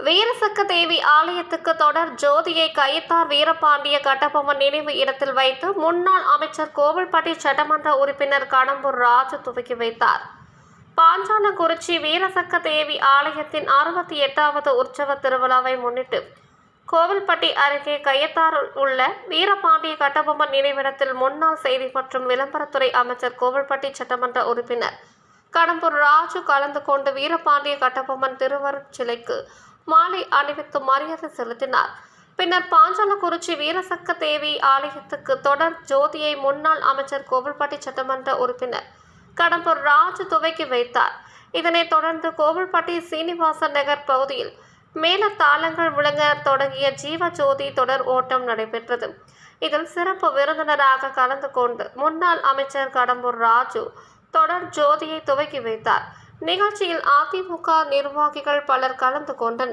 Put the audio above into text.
வீரசக்க தேவி ஆலயத்துக்கு தொடர் ஜோதியை கைத்தார் வீரபாண்டிய கட்டபொம்மன் நினைவு இடத்தில் வைத்து முன்னாள் அமைச்சர் கோவில்பட்டி சட்டமன்ற உறுப்பினர் கடம்பூர் ராஜு துவக்கி வைத்தார் பாஞ்சாலங்குறிச்சி வீரசக்க தேவி ஆலயத்தின் அறுபத்தி எட்டாவது உற்சவ திருவிழாவை முன்னிட்டு கோவில்பட்டி அருகே கயத்தாரில் உள்ள வீரபாண்டிய கட்டபொம்மன் நினைவிடத்தில் முன்னாள் செய்தி மற்றும் விளம்பரத்துறை அமைச்சர் கோவில்பட்டி சட்டமன்ற உறுப்பினர் கடம்பூர் ராஜு கலந்து கொண்டு வீரபாண்டிய கட்டபொம்மன் திருவருட் சிலைக்கு மாலை அணிவித்து மரியாதை செலுத்தினார் பின்னர் பாஞ்சாலக்குறிச்சி வீரசக்க தேவி ஆலயத்துக்கு தொடர் ஜோதியை முன்னாள் அமைச்சர் கோவில்பட்டி சட்டமன்ற உறுப்பினர் கடம்பூர் ராஜு துவக்கி வைத்தார் இதனைத் தொடர்ந்து கோவில்பட்டி சீனிவாசன் நகர் பகுதியில் மேல தாளங்கள் முழங்க தொடங்கிய ஜீவ ஜோதி தொடர் ஓட்டம் நடைபெற்றது இதில் சிறப்பு விருந்தினராக கலந்து கொண்டு முன்னாள் அமைச்சர் கடம்பூர் ராஜு தொடர் ஜோதியை துவக்கி வைத்தார் நிகழ்ச்சியில் அதிமுக நிர்வாகிகள் பலர் கலந்து கொண்டனர்